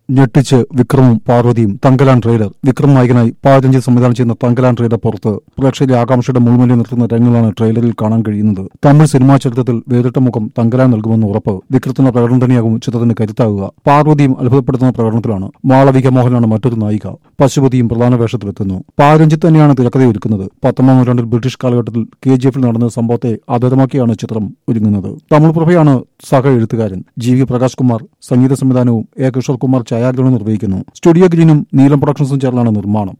ഞെട്ടിച്ച് വിക്രമും പാർവതിയും തങ്കലാൻ ട്രെയിലർ വിക്രം നായകനായി പാരഞ്ചി സംവിധാനം ചെയ്യുന്ന തങ്കലാൻ ട്രെയിലർ പുറത്ത് പ്രേക്ഷകരെ ആകാംക്ഷയുടെ മുൾമുലി നിർത്തുന്ന രംഗങ്ങളാണ് ട്രെയിലറിൽ കാണാൻ കഴിയുന്നത് തമിഴ് സിനിമാ ചരിത്രത്തിൽ വേറിട്ട മുഖം തങ്കലാൻ നൽകുമെന്ന് ഉറപ്പ് വിക്രത്തിന്റെ പ്രകടനം തന്നെയാകും ചിത്രത്തിന് കരുത്താകുക പാർവതിയും അത്ഭുതപ്പെടുത്തുന്ന പ്രകടനത്തിലാണ് മാളവിക മോഹനാണ് മറ്റൊരു നായിക പശുപതിയും പ്രധാന വേഷത്തിലെത്തുന്നു പാരഞ്ചിത്ത് തന്നെയാണ് തിരക്കഥയൊരുക്കുന്നത് പത്തൊമ്പതാം നൂറ്റാണ്ടിൽ ബ്രിട്ടീഷ് കാലഘട്ടത്തിൽ കെ ജി എഫിൽ നടന്ന സംഭവത്തെ ആധാരമാക്കിയാണ് ചിത്രം ഒരുങ്ങുന്നത് തമിഴ് പ്രഭയാണ് സഹ എഴുത്തുകാരൻ ജി വി പ്രകാശ് കുമാർ സംഗീത സംവിധാനവും എ കിഷോർ കുമാർ ഛായാഗ്രഹണം നിർവഹിക്കുന്നു സ്റ്റുഡിയോ ഗ്രീനും നീലം പ്രൊഡക്ഷൻസും ചേർന്നാണ് നിർമ്മാണം